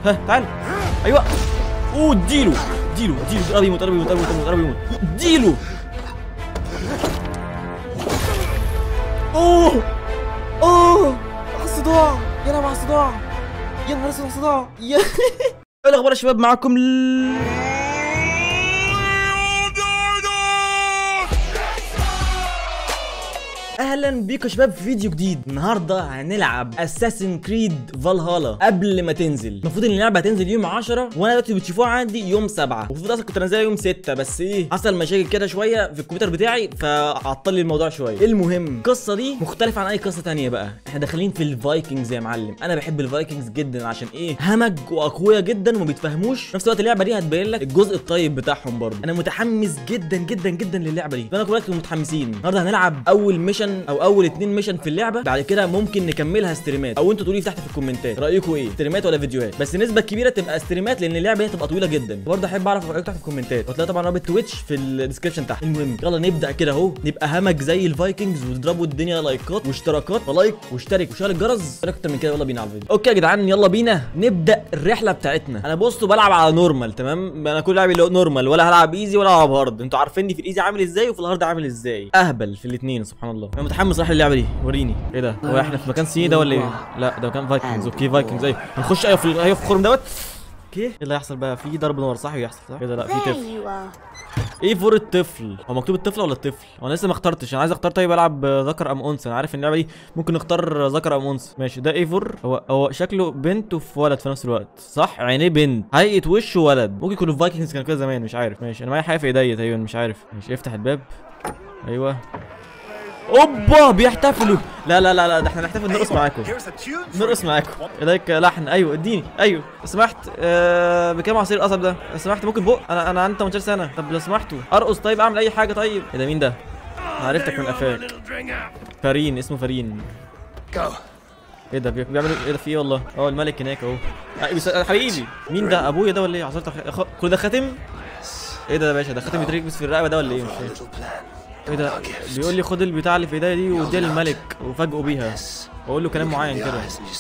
ها تعال ايوه اوه اديله اديله اديله قرب يموت قرب يموت قرب يموت قرب يموت اديله اوه اوه على الصداع يا لهوي على الصداع يا نهار اسود على الصداع يا ايه الاخبار يا شباب معاكم ال... اهلا بيكم يا شباب في فيديو جديد النهارده هنلعب اساسن كريد فالهالا قبل ما تنزل المفروض ان اللعبه هتنزل يوم 10 وانا دلوقتي بتشوفوها عندي يوم 7 المفروض اصلا كنت انزلها يوم 6 بس ايه حصل مشاكل كده شويه في الكمبيوتر بتاعي فعطل لي الموضوع شويه المهم القصه دي مختلفه عن اي قصه تانية بقى احنا داخلين في الفايكنجز يا معلم انا بحب الفايكنجز جدا عشان ايه همج واقوياء جدا وما بيتفهموش في نفس الوقت اللعبه دي هتبين لك الجزء الطيب بتاعهم برضه انا متحمس جدا جدا جدا للعبه دي فانا كلكم متحمسين النهارده هنلعب اول ميشن او اول اتنين ميشن في اللعبه بعد كده ممكن نكملها ستريمات او انتوا تقولوا لي تحت في الكومنتات رايكم ايه ستريمات ولا فيديوهات بس النسبه الكبيره تبقى ستريمات لان اللعبه هي تبقى طويله جدا برضه احب اعرف رايكم تحت في الكومنتات وهتلاقي طبعا رابط تويتش في الديسكربشن تحت المهم يلا نبدا كده اهو نبقى همج زي الفايكنجز وتضربوا الدنيا لايكات واشتراكات ولايك واشترك وشغل الجرس انا اكتر من كده يلا بينا على الفيديو اوكي يا جدعان يلا بينا نبدا الرحله بتاعتنا انا بصوا بلعب على نورمال تمام انا كل لعبي اللي هو نورمال ولا هلعب ايزي ولا هلعب هارد انتوا عارفيني في الايزي عامل ازاي وفي الهارد عامل ازاي اهبل في الاثنين سبحان الله انا متحمس راح اللعبه دي وريني ايه ده هو احنا في مكان سي ده ولا ايه لا ده مكان فايكنجز اوكي فايكنجز ايوه هنخش ايوه في ايوه في الخرم دوت اوكي ايه اللي هيحصل بقى في ضرب نار صح يحصل صح كده لا في There طفل you are. ايه فور الطفل هو مكتوب الطفل ولا الطفل هو انا لسه ما اخترتش انا عايز اختار طيب العب ذكر ام انثى انا عارف ان اللعبه دي ممكن نختار ذكر ام انثى ماشي ده ايه فور هو هو شكله بنت وفي ولد في نفس الوقت صح عينيه بنت هيئه وشه ولد ممكن يكونوا الفايكنجز كانوا كده زمان مش عارف ماشي انا معايا حاجه في ايديا تقريبا مش عارف ماشي افتح الباب ايوه اوبا بيحتفلوا لا لا لا لا ده احنا نحتفل نرقص معاكم نرقص معاكم ايديك لحن ايوه اديني ايوه لو سمحت آه بكام عصير القصب ده لو سمحت ممكن بق انا انا عندي 18 سنه طب لو سمحتوا ارقص طيب اعمل اي حاجه طيب ايه ده مين ده أنا عرفتك من قفاك فرين اسمه فرين ايه ده بي- بيعمل ايه ده في ايه والله اه الملك هناك اهو آه، بيس- حبيبي مين ده ابويا ده ولا ايه عصرت خ... كل ده خاتم ايه ده يا باشا ده خاتم يتركبس في الرقبه ده ولا ايه مش فاهم ايه ده بيقول لي خد البتاع اللي في ايديا دي واديها للملك وفاجئه بيها واقول له كلام معين كده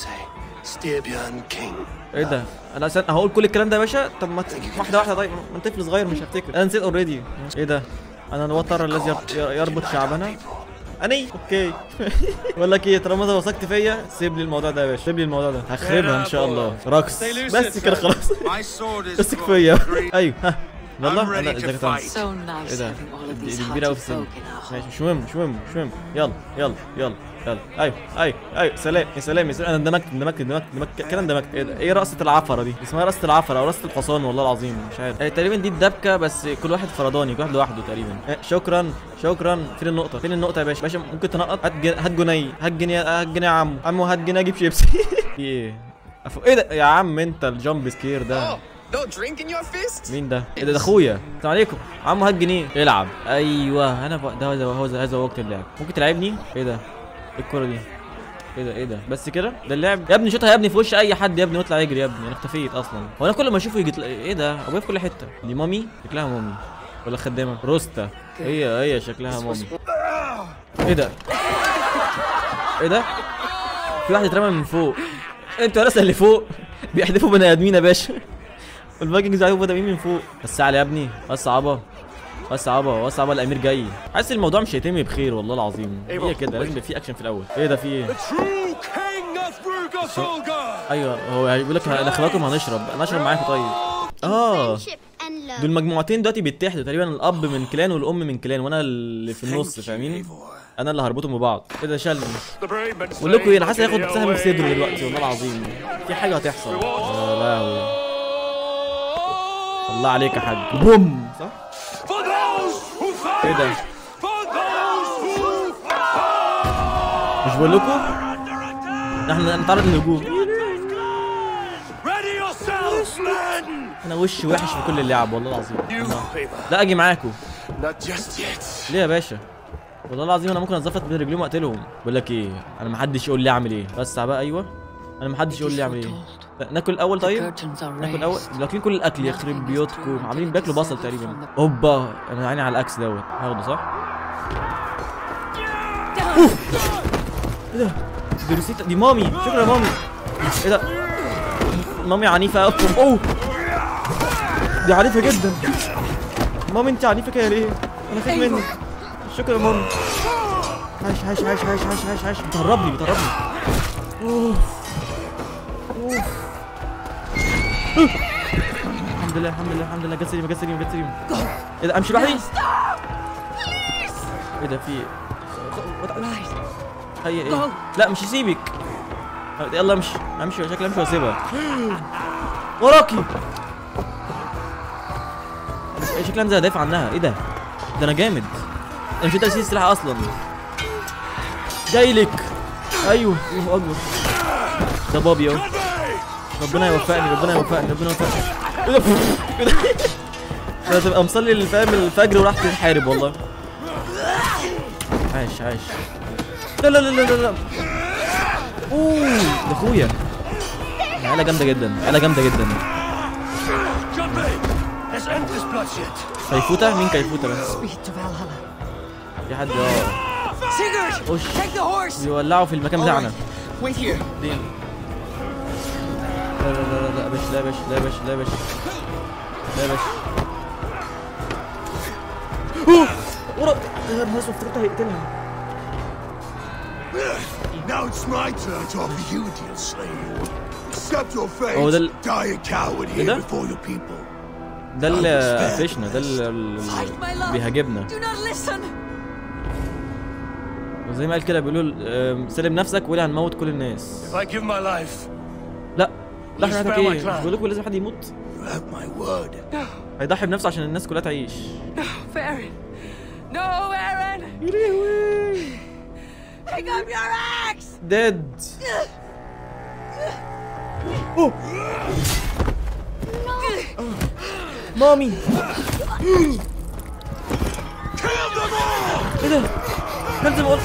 ايه ده انا أسأل... هقول كل الكلام ده يا باشا طب ما ت- واحده واحده طيب ما انت طفل صغير مش هفتكر انا نسيت اوريدي ايه ده انا الوتر الذي يرب- يربط شعبنا اني اوكي بقول لك ايه طالما انت وثقت فيا سيب لي الموضوع ده يا باشا سيب لي الموضوع ده هخربها ان شاء الله رقص بس كده خلاص امسك فيا ايوه ها يلا I'm ready انا to ازيك يا fight. طنط؟ So nice ايه ده having all of دي these دي كبيره قوي hearty في السن folk in our ماشي home. مش مهم مش مهم مش مهم يلا يلا يلا يلا ايوه ايوه ايوه سلام يا سلام يا سلام انا اندمجت اندمجت اندمجت اندمجت كده اندمجت ايه ده ايه رقصه العفره دي اسمها رقصه العفره او رقصه الحصان والله العظيم مش عارف إيه تقريبا دي الدبكه بس كل واحد فرداني كل واحد لوحده تقريبا إيه شكرا شكرا فين النقطه فين النقطه يا باشا باشا ممكن تنقط هات جن- هات جنيه هات جنيه هات جنيه يا عمو عمو هات جنيه اجيب شيبسي في ايه أفو- ايه ده يا عم انت الجامب سكير ده No drink in your fist? مين ده؟ ايه ده ده اخويا السلام عليكم عمو هات جنيه العب ايوه انا بق... ده هو هو هذا وقت اللعب ممكن تلعبني؟ ايه ده؟ ايه الكوره دي؟ ايه ده ايه ده؟ بس كده؟ ده اللعب يا ابني شوطها يا ابني في وش اي حد يا ابني واطلع يجري يا ابني انا اختفيت اصلا هو انا كل ما اشوفه يجي يطلع- ايه ده؟ ابويا في كل حته دي مامي؟ شكلها مامي ولا خدامه؟ روستا هي هي شكلها مامي ايه ده؟ ايه ده؟ في واحد اترمى من فوق انتوا لسه اللي فوق بيحدفوا بني ادمين يا باشا الفايكنجز هيحدفوا بني ادمين من فوق بس على يا ابني بس عبا بس عبا بس عبا الامير جاي حاسس الموضوع مش هيتم بخير والله العظيم هي كده لازم يبقى في اكشن في الاول ايه ده في ايه True king of Brugasolga! ايوه هو بيقول لك هندخلكم هنشرب انا اشرب معاكم طيب اه Friendship and love. دول مجموعتين دلوقتي بيتحدوا تقريبا الاب من كلان والام من كلان وانا اللي في النص فاهمين انا اللي هربطهم ببعض ايه ده شل The brave man بقول لكم ايه انا حاسس slain هياخد will سهم في صدره away. دلوقتي والله العظيم في حاجه هتحصل يا لهوي الله عليك يا حاج بوم صح For those who fight! ايه ده For those who fight! مش بقول لكم احنا نتعرض للهجوم Ready yourselves, men! انا وش وحش في كل اللعب والله العظيم You favor. لا اجي معاكم Not just yet. ليه يا باشا والله العظيم انا ممكن اتزفت بين رجليهم واقتلهم بقول لك ايه انا ما حدش يقول لي اعمل ايه بس بقى ايوه انا ما حدش يقول لي اعمل ايه لا، ناكل الاول طيب Curtains are ناكل الاول raised. واكلين كل الاكل يخرب بيوتكم عاملين بياكلوا بصل تقريبا اوبا انا عيني على الاكس دوت هاخده صح أوف. ايه ده دي روسيتا دي مامي شكرا يا مامي ايه ده مامي عنيفه قوي اوه دي عنيفه جدا مامي انت عنيفه كده ليه انا خايف منك شكرا يا مامي عايش عايش عايش عايش عايش عايش عايش بتهربني بتهربني اوف اوف الحمد لله الحمد لله الحمد لله جت سليمه جت سليمه جت سليمه ايه ده امشي لوحدي ايه ده في هي ايه لا مش هسيبك يلا امشي امشي شكلي امشي واسيبها وراكي بس شكلي انزل ادافع عنها ايه ده ده انا جامد انا مش تأسيس سلاح اصلا جاي لك ايوه الله اكبر ده بابي اهو ربنا يوفقني ربنا يوفقني ربنا يوفقني ايه ده ايه ده ده تبقى مصلي الفهم الفجر وراح تحارب والله عايش عايش لا لا لا لا لا لا اوه ده اخويا عيلة جامدة جدا عيلة جامدة جدا Jumpy! Let's end this bloodshed. كيفوتة مين كيفوتة بس Speed to Valhalla. في حد اه Sigurd, وش take the horse. بيولعوا في المكان بتاعنا Wait here. دين لا لا لا لا لا باش لا باش لا باش لا باش لا باش أوه! ورا يا نهار اسود افتكرت هيقتلها Now it's my turn to offer you, dear slave. Accept your fate. هو ده ال- Die a coward إيه here ده؟ before your people. ده اللي قفشنا ده اللي اللي Fight, my love. بيهاجمنا Do not listen. وزي ما قال كده بيقولوا آم، سلم نفسك ولا هنموت كل الناس If I give my life, لا لا Please حياتك spare my ايه clan. مش بقول لكم لازم حد يموت you have my word. هيضحي بنفسه عشان الناس كلها تعيش Baron. No, Aaron. Pick up your axe. ديد اوه مامي Kill them all! ايه ده؟ كان زي ما قلت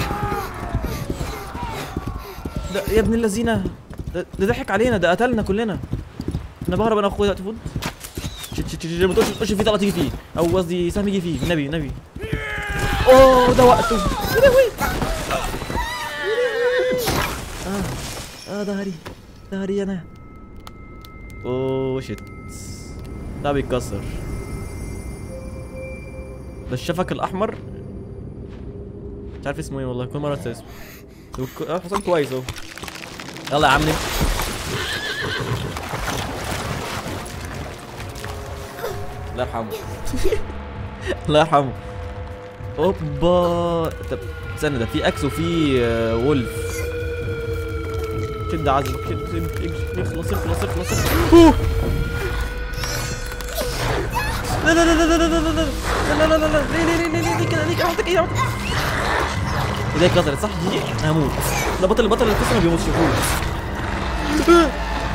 ده يا ابن اللذينه ده, ده ضحك علينا ده قتلنا كلنا انا بهرب انا واخويا دلوقتي فوت شت شت شت ما تقولش تقولش في طلقه تيجي فيه او قصدي سهم يجي فيه النبي النبي اوه ده وقته يا لهوي اه اه ظهري ظهري انا اوه شت ده بيتكسر ده الشفك الاحمر مش عارف اسمه ايه والله كل مره انسى اسمه هو ك- آه، حصان كويس اهو يلا يا عم نمشي الله يرحمه الله يرحمه اوبا طب استنى ده في اكس وفي آه، وولف شد عزم شد شد اجري اخلص اخلص اخلص أوه. لا لا لا لا لا لا لا لا لا لا لا لا ليه ليه ليه ليه ليه كده ليه كده عملتك ايه عملتك ايديك كسرت صح دي انا هموت ده بطل البطل اللي كسر ما بيموتش يفوت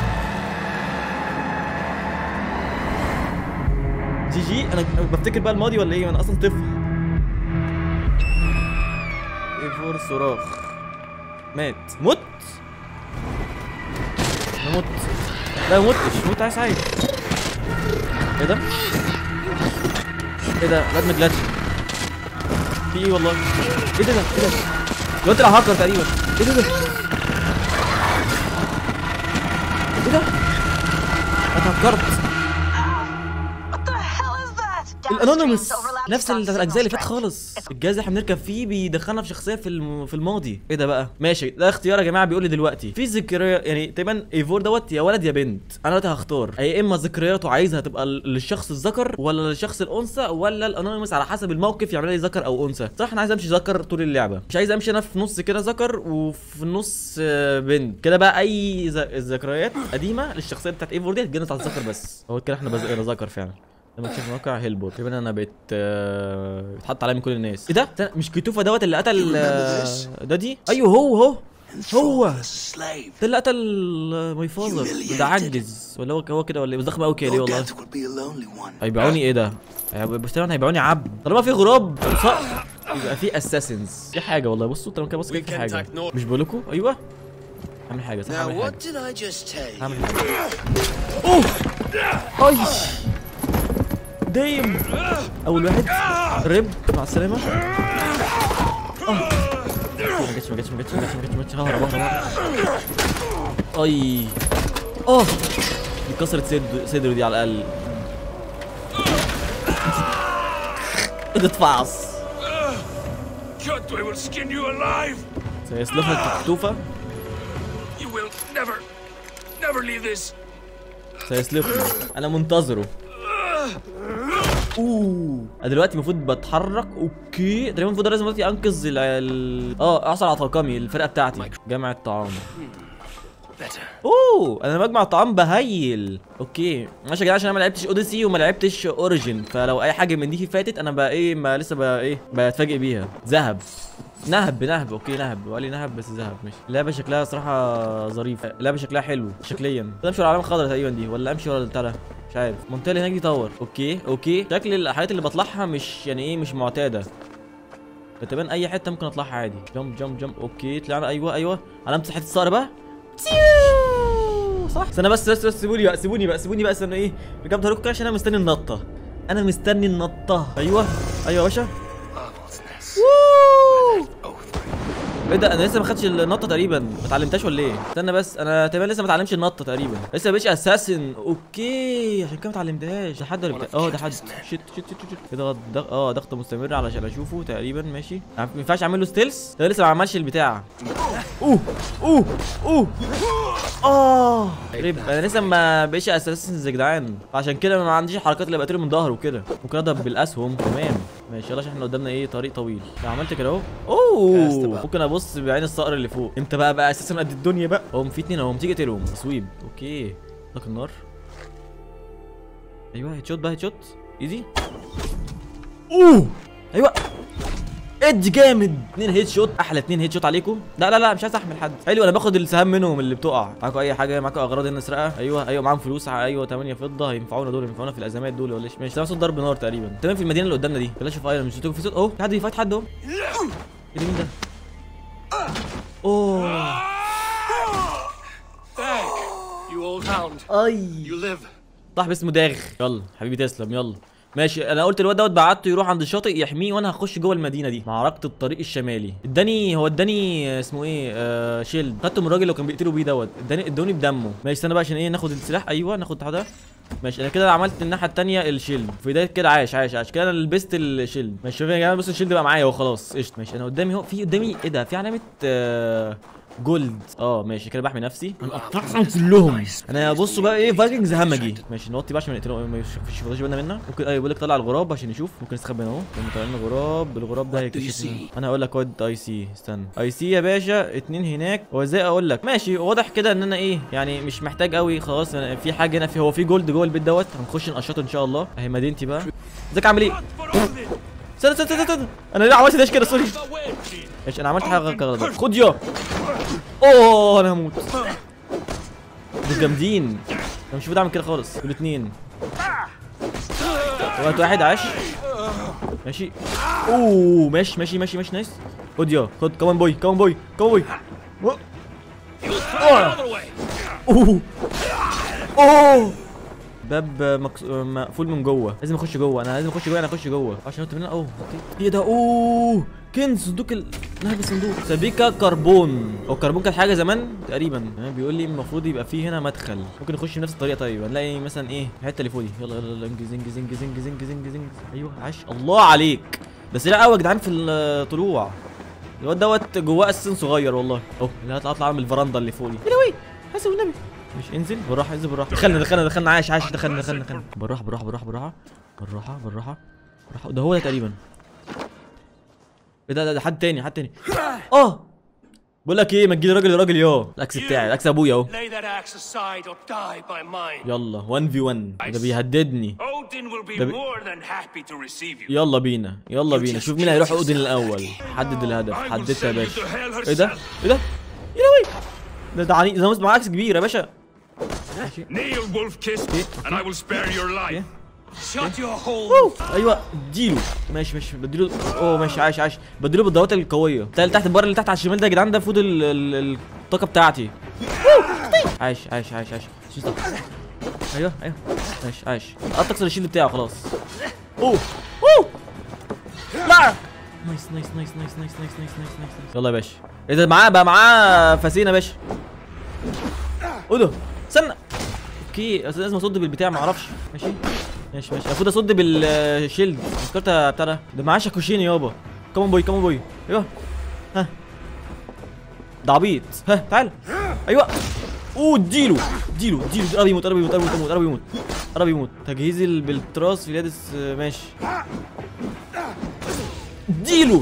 جي جي انا بفتكر بقى الماضي ولا ايه انا اصلا طفل ايفور صراخ مات مت انا مت لا ما متش مت عايش عايش ايه ده ايه ده الواد مجلتش في ايه والله ايه ده ده ايه ده الواد طلع هاكر تقريبا ايه ده ده ايه ده انا اتهكرت What the hell is that? الانونيموس نفس ال- الاجزاء اللي فاتت خالص الجهاز اللي احنا بنركب فيه بيدخلنا في شخصيه في الم... في الماضي ايه ده بقى ماشي ده اختيار يا جماعه بيقول لي دلوقتي في ذكريات يعني تقريبا ايفور دوت يا ولد يا بنت انا دلوقتي هختار يا اما ذكرياته عايزها تبقى ل- للشخص الذكر ولا للشخص الانثى ولا الانونيموس على حسب الموقف يعمل لي ذكر او انثى صح انا عايز امشي ذكر طول اللعبه مش عايز امشي انا في نص كده ذكر وفي النص آه، بنت كده بقى اي ذ- ذكريات قديمه للشخصيه بتاعت ايفور دي هتجنس على الذكر بس هو كده احنا بزقنا ذكر فعلا لما تشوف موقع هيلبوت تقريبا انا بقيت آه، بيتحط عليا من كل الناس ايه ده استنى، مش كيتوفا دوت اللي قتل آه، ده دي ايوه هو هو هو As a slave, ده اللي قتل ماي فازر ده عجز ولا هو هو كده ولا ايه بس ضخم قوي كده ليه your والله death will be a lonely one. هيبيعوني ايه ده هيبقى- بس طبعا هيبيعوني عبد طالما في غراب أو صقر يبقى في اساسنز في حاجه والله بصوا طالما كده بص كده في حاجه مش بقول لكم ايوه اعمل حاجه صح Now, اعمل حاجه what did I just tell you? هعمل حاجه اوه اي دايم اول واحد ريب مع السلامه اه ما جاتش ما جاتش ما جاتش ما جاتش ما جاتش ما جاتش ههرب ههرب ههرب. اي اه دي كسرت صدره صدره دي على الاقل اتفعص Cut, I will skin you alive. سيسلخك الكتوفه You will never, never leave this. سيسلخني انا منتظره اوه انا دلوقتي المفروض بتحرك اوكي تقريبا المفروض لازم دلوقتي انقذ ال ال- اه احصل على طاقمي الفرقه بتاعتي جمع الطعام Better. اوه انا بجمع الطعام بهيل اوكي ماشي يا جدعان عشان انا ما لعبتش اوديسي وما لعبتش اوريجين فلو اي حاجه من دي فاتت انا بقى ايه ما لسه بقى ايه بتفاجئ بيها ذهب نهب نهب اوكي نهب وقال لي نهب بس ذهب ماشي اللعبه شكلها صراحه ظريف اللعبه شكلها حلو شكليا امشي ورا العلامه الخضراء تقريبا دي ولا امشي ورا البتاع ده مش عارف المنطقه اللي هناك دي طور اوكي اوكي شكل الحاجات اللي بطلعها مش يعني ايه مش معتاده تبان اي حته ممكن اطلعها عادي جمب جمب جمب اوكي طلعنا ايوه ايوه علامه حته الصقر بقى تيو. صح استنى بس بس بس سيبوني بقى سيبوني بقى سيبوني بقى استنى ايه ركبت هروك عشان انا مستني النطه انا مستني النطه ايوه ايوه يا باشا Marvel's nest. ووو. Oh, ايه ده انا لسه ما خدتش النطه تقريبا ما اتعلمتهاش ولا ايه استنى بس انا تقريبا لسه ما اتعلمش النطه تقريبا لسه مش اساسن اوكي عشان كده ما اتعلمتهاش ده حد ولا بتاع اه ده حد شيت شيت شيت شيت كده ضغ- اه ضغط مستمر علشان اشوفه تقريبا ماشي ما ينفعش اعمل له ستيلز ده لسه ما عملش البتاع اوه اوه اوه اه ريب انا لسه ما بقيش اساسن يا جدعان عشان كده ما عنديش الحركات اللي بقتله من ظهره وكده ممكن اضرب بالاسهم تمام ماشي يلا عشان احنا قدامنا ايه طريق طويل لو عملت كده اهو اوه ممكن ابص بعين الصقر اللي فوق انت بقى بقى اساسا قد الدنيا بقى هم في اتنين اهم تيجي تقتلهم تصويب اوكي اطلق النار ايوه هيت شوت بقى هيت شوت ايزي اوه ايوه ادي جامد اتنين هيت شوت احلى اتنين هيت شوت عليكم لا لا لا مش عايز احمل حد حلو انا باخد السهام منهم اللي بتقع معاكم اي حاجه معاكم اغراض هنا نسرقها ايوه ايوه معاهم فلوس ايوه 8 فضه هينفعونا دول هينفعونا في الازمات دول ولا إيش؟ ماشي سامع صوت ضرب نار تقريبا تمام في المدينه اللي قدامنا دي بلاش في ايرون مش قلت لكم في صوت اهو في حد بيفايت حد اهو ايه ده مين ده اوه you old hound. اي You live. صاحب اسمه داغ يلا حبيبي تسلم يلا ماشي انا قلت الواد دوت بعته يروح عند الشاطئ يحميه وانا هخش جوه المدينه دي معركه الطريق الشمالي اداني هو اداني آه، اسمه ايه آه شيلد خدته من الراجل اللي كان بيقتله بيه دوت اداني ادوني بدمه ماشي استنى بقى عشان ايه ناخد السلاح ايوه ناخد ده ماشي انا كده عملت الناحيه الثانيه الشيلد في بدايه كده عايش عايش عايش كده انا لبست الشيلد ماشي شوف يا جماعه بص الشيلد بقى معايا اهو خلاص قشطه ماشي انا قدامي اهو في قدامي ايه ده في علامه آه جولد اه ماشي كده بحمي نفسي هنقطعهم كلهم انا بصوا بقى ايه فايكنجز همجي ماشي نوطي بقى عشان ما نقتلهم ما يشوفش ياخدش بالنا منها ممكن ايوه بيقول لك طلع الغراب عشان نشوف ممكن نستخبى هنا اهو لما طلع لنا غراب الغراب ده هيكتشف انا اقول لك واد اي سي استنى اي سي يا باشا اتنين هناك هو ازاي اقول لك ماشي واضح كده ان انا ايه يعني مش محتاج قوي خلاص أنا في حاجه هنا في هو في جولد جوه البيت دوت هنخش نقشطه ان شاء الله اهي مدينتي بقى ازيك عامل ايه استنى استنى استنى استنى انا ليه عملت ده كده سوري ماشي انا عملت حاجه غلط خد يا اوه انا هموت دول جامدين انا مش المفروض اعمل كده خالص دول اتنين وقت واحد عاش ماشي اوه ماشي ماشي ماشي ماشي نايس خد يا خد كمان بوي كمان بوي كمان بوي اوه اوه باب مكس... مقفول من جوه لازم اخش جوه انا لازم اخش جوه انا اخش جوه عشان انت منين اوه اوكي ايه ده اوه كنز صندوق ال... نهب الصندوق سبيكه كربون هو الكربون كانت حاجه زمان تقريبا يعني بيقول لي المفروض يبقى فيه هنا مدخل ممكن نخش بنفس الطريقه طيب هنلاقي مثلا ايه الحته اللي فوق دي يلا يلا يلا انجز انجز انجز انجز انجز انجز انجز ايوه عاش الله عليك بس لا قوي يا جدعان في الطلوع الواد دوت جواه اساسن صغير والله اهو اللي هطلع اطلع من الفرندا اللي فوق دي يا لهوي حاسب النبي مش انزل بالراحه انزل بالراحه دخلنا دخلنا دخلنا عايش عايش دخلنا دخلنا دخلنا بالراحه بالراحه بالراحه بالراحه بالراحه بالراحه بالراحه ده هو ده تقريبا ايه ده ده, ده حد تاني حد تاني اه بقول لك ايه ما تجيلي راجل راجل يا الاكس بتاعي الاكس ابويا اهو Lay that axe aside or die by mine. يلا 1 في 1 ده بيهددني Odin will be The- more than happy to receive you. يلا بينا يلا بينا شوف مين هيروح اودن الاول حدد الهدف حددت يا باشا ايه ده ايه ده يا لهوي ده ده عني ده معاه اكس كبير يا باشا Kneel, wolf kiss, and I will spare your life. Shut your hole. أوه. ايوه اديله ماشي ماشي بديله اوه ماشي عايش عايش بديله بالضوءات القويه بتاع اللي تحت البار اللي تحت على الشمال ده يا جدعان ده المفروض ال- ال- الطاقه بتاعتي عايش عايش عايش عايش شيل طاقة. ايوه ايوه ماشي عايش قطع اكسر الشيلد بتاعه خلاص اوه اوه لا نايس نايس نايس نايس نايس نايس نايس نايس نايس نايس يلا يا باشا ايه ده معاه بقى معاه فاسين يا باشا ايه ده استنى اوكي أصل لازم اصد بالبتاع ما اعرفش ماشي ماشي ماشي المفروض اصد بالشيلد فكرت بتاع ده ده معاه شاكوشين يابا كمان بوي كمان بوي ايوه ها ده عبيط ها تعال ايوه اوه اديله اديله اديله قرب يموت قرب يموت قرب يموت قرب يموت قرب يموت تجهيز ال- بالتراس في اليادس آه، ماشي اديله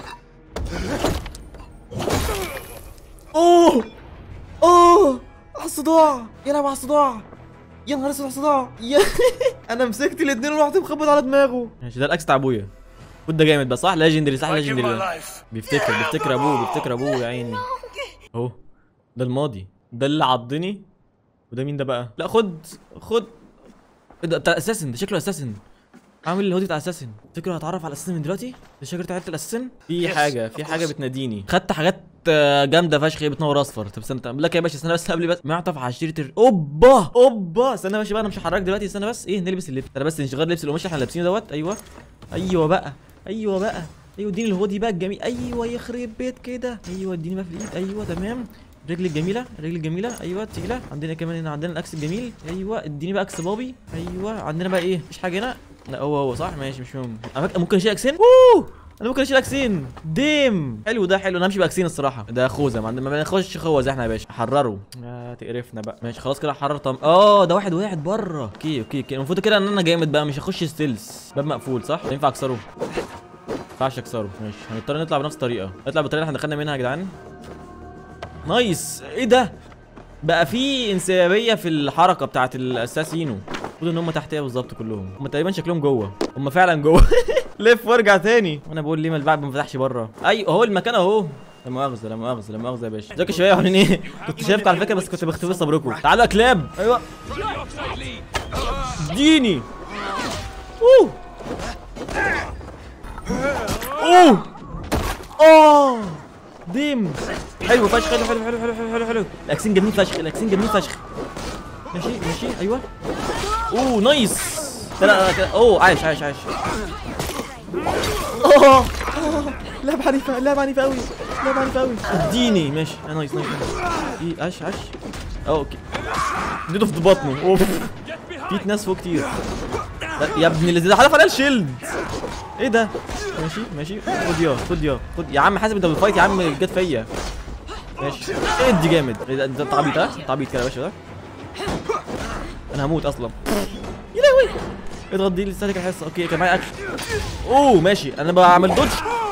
اوه اوه على الصداع يلعب على الصداع يا نهار اسود على الصداع يا انا مسكت الاثنين ورحت مخبط على دماغه ماشي ده الاكس بتاع ابويا خد ده جامد بقى صح ليجندري صح I give ليجندري my ده life. بيفتكر بيفتكر ابوه بيفتكر ابوه يا عيني اهو ده الماضي ده اللي عضني وده مين ده بقى لا خد خد إيه ده بتاع اساسن ده شكله اساسن عامل الهودي بتاع اساسن فكره هتعرف على اساسن من دلوقتي ده شجره عيله الاساسن في Yes, حاجه في of حاجه course. بتناديني خدت حاجات آه، جامده فشخ هي بتنور اصفر طب استنى بقول لك يا باشا استنى بس قبل بس معطف عشيره الر- اوبا اوبا استنى يا باشا بقى انا مش هحرك دلوقتي استنى بس ايه نلبس اللبس انا بس نشغل لبس القماش اللي احنا لابسينه دوت ايوه ايوه بقى ايوه بقى ايوه اديني الهودي بقى الجميل ايوه يخرب بيت كده ايوه اديني بقى في الايد ايوه تمام الرجل الجميله الرجل الجميله ايوه تقيله عندنا كمان هنا عندنا الاكس الجميل ايوه اديني بقى اكس بابي ايوه عندنا بقى ايه مفيش حاجه هنا لا هو هو صح ماشي مش مهم أماك- ممكن اشيل اكسين اوه انا ممكن اشيل اكسين ديم حلو ده حلو انا همشي باكسين الصراحه ده خوذه ما عندنا ما بنخش خوذه احنا يا باشا حرره آه تقرفنا بقى ماشي خلاص كده حرر طم اه ده واحد واحد بره اوكي اوكي اوكي المفروض كده ان انا جامد بقى مش هخش ستيلز باب مقفول صح ينفع اكسره ما ينفعش اكسره ماشي هنضطر نطلع بنفس الطريقه نطلع بالطريقه اللي احنا دخلنا منها يا جدعان نايس ايه ده بقى في انسيابيه في الحركه بتاعت الاساسينو المفروض ان هم تحتيه بالظبط كلهم هم تقريبا شكلهم جوه هم فعلا جوه لف وارجع تاني وانا بقول ليه ما الباب ما فتحش بره ايوه اهو المكان اهو لا مؤاخذة لا مؤاخذة لا مؤاخذة يا باشا ازيك يا شباب عاملين ايه؟ كنت شايفكم على فكرة بس كنت بختبر صبركم تعالوا يا كلاب ايوه اديني اوه اوه اه ديم حلو فشخ حلو حلو حلو حلو حلو حلو حلو الاكسين جميل فشخ الاكسين جميل فشخ ماشي ماشي ايوه اوه نايس لا لا لا كده اوه عايش عايش عايش اوه لعبة عنيفة لعبة عنيفة قوي لعبة عنيفة قوي اديني ماشي آه، نايس نايس نايس. ايه عاش عاش اه اوكي اديته في بطنه اوف في ناس فوق كتير لا، يا ابن اللي ده حدف عليها الشيلد ايه ده ماشي ماشي خد يا خد يا خد يا عم حاسب انت بالفايت يا عم جت فيا ماشي ادي جامد ايه ده ده تعبيط ها تعبيط كده يا باشا ده انا هموت اصلا يا لهوي اضغط دي لسه كده حصه اوكي كان معايا اكشن اوه ماشي انا بعمل دوج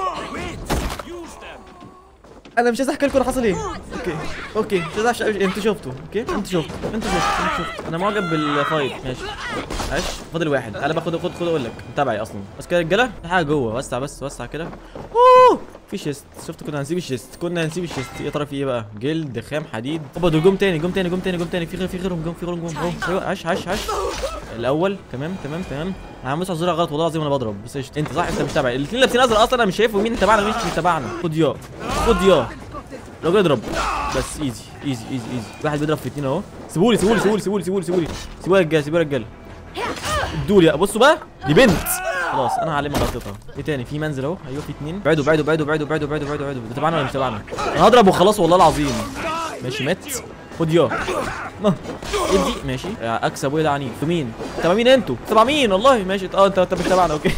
انا مش عايز احكي لكم اللي حصل ايه اوكي اوكي مش عايز أحكي- انتوا شفتوا اوكي انتوا شفتوا انتوا شفتوا انتوا شفتوا انا معجب بالفايت ماشي ماشي فاضل واحد انا باخد خد خد اقول لك متابعي اصلا بس كده يا رجاله في حاجه جوه وسع بس وسع كده اوه في شيست شفت كنا هنسيب الشيست كنا هنسيب الشيست يا ترى في ايه بقى جلد خام حديد اوبا دول جم تاني جم تاني جم تاني جم تاني في غير في غيرهم جم في غيرهم جم اهو ايوه عاش عاش عاش الاول تمام تمام تمام انا عم بص على الزرار غلط والله العظيم انا بضرب بس قشطة. انت صح انت مش تابع الاثنين لابسين ازرق اصلا انا مش شايفهم مين تبعنا ومين مش تبعنا خد يا خد يا لو اضرب بس ايزي ايزي ايزي ايزي واحد بيضرب في اتنين اهو سيبولي سيبولي سيبولي سيبولي سيبولي سيبولي سيبولي يا رجاله سيبولي يا رجاله ادولي بصوا بقى دي بنت خلاص انا هعلمها غلطتها ايه تاني في منزل اهو ايوه في اتنين بعدوا بعدوا بعدوا بعدوا بعدوا بعدوا بعدوا بعدوا ده تبعنا ولا مش تبعنا انا هضرب وخلاص والله العظيم ماشي مات خد يا ما ادي ماشي يا اكسب ويلع عنيف في مين تبع مين انتوا تبع مين والله ماشي اه انت انت مش تبعنا اوكي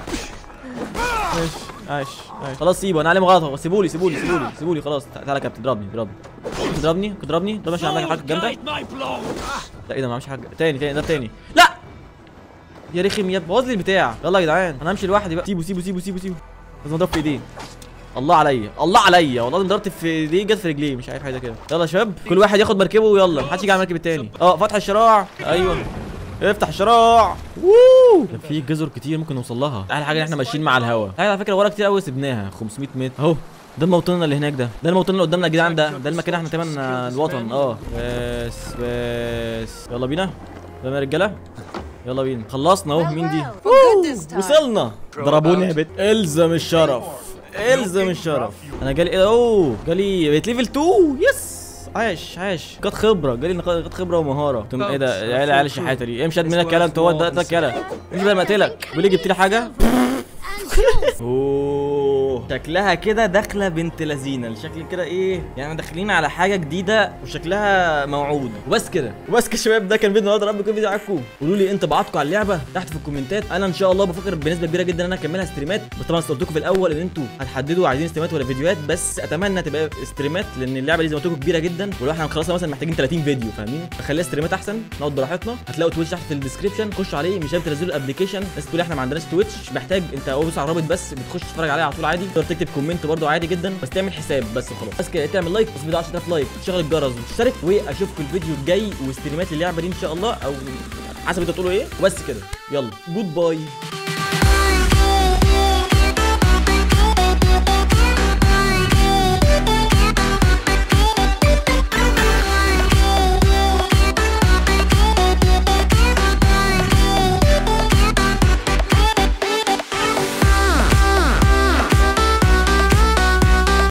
ماشي عايش عايش خلاص سيبه انا عليه غلط سيبولي سيبولي سيبولي سيبولي خلاص تعالى يا كابتن اضربني اضربني تضربني تضربني ده مش عامل حاجه جامده Guide my blow. لا ايه ده ما عملش حاجه تاني تاني ده تاني لا يا رخم يا بوظ لي البتاع يلا يا جدعان انا همشي لوحدي بقى سيبه سيبه سيبه سيبه سيبه لازم اضرب في ايديه الله عليا الله عليا والله ضربت في ايديه جت في رجليه مش عارف حاجه كده يلا يا شباب كل واحد ياخد مركبه ويلا محدش يجي على المركب التاني اه فتح الشراع ايوه افتح الشراع ووو كان في جزر كتير ممكن نوصل لها احلى حاجه ان احنا ماشيين مع الهوا على فكره ورا كتير قوي سبناها 500 متر اهو ده الموطن اللي هناك ده ده الموطن اللي قدامنا يا جدعان ده ده المكان احنا تقريبا الوطن اه بس بس يلا بينا يلا يا رجاله يلا بينا خلصنا اهو مين دي For good this time. وصلنا ضربوني يا بت الزم الشرف الزم الشرف انا جالي ايه اوه جالي بقيت ليفل 2 يس عاش عاش قد خبره جالي نق- قد خبره ومهاره تم ايه ده العيال العيال الشحاته دي امشي ادمنك كلام انت هو ده ده كلام مش بدل ما اقتلك بيقول لي جبت لي حاجه اوه اوه شكلها كده داخله بنت لذينه الشكل كده ايه يعني داخلين على حاجه جديده وشكلها موعود وبس كده وبس كده يا شباب ده كان فيديو النهارده رب يكون فيديو عجبكم قولوا لي انطباعاتكم على اللعبه تحت في الكومنتات انا ان شاء الله بفكر بنسبه كبيره جدا ان انا اكملها ستريمات بس طبعا قلت لكم في الاول ان انتوا هتحددوا عايزين ستريمات ولا فيديوهات بس اتمنى تبقى ستريمات لان اللعبه دي زي ما قلت لكم كبيره جدا ولو احنا هنخلصها مثلا محتاجين 30 فيديو فاهمين فخليها ستريمات احسن نقعد براحتنا هتلاقوا تويتش تحت في الديسكربشن خشوا عليه مش لازم تنزلوا الابلكيشن بس تقول احنا ما عندناش تويتش محتاج انت اول بص على الرابط بس بتخش تتفرج عليه على طول عادي تقدر تكتب كومنت برده عادي جدا بس تعمل حساب بس وخلاص بس كده تعمل لايك بس 10000 لايك وتشغل الجرس وتشترك واشوفكم الفيديو الجاي وستريمات اللعبه دي ان شاء الله او حسب انتوا تقولوا ايه وبس كده يلا جود باي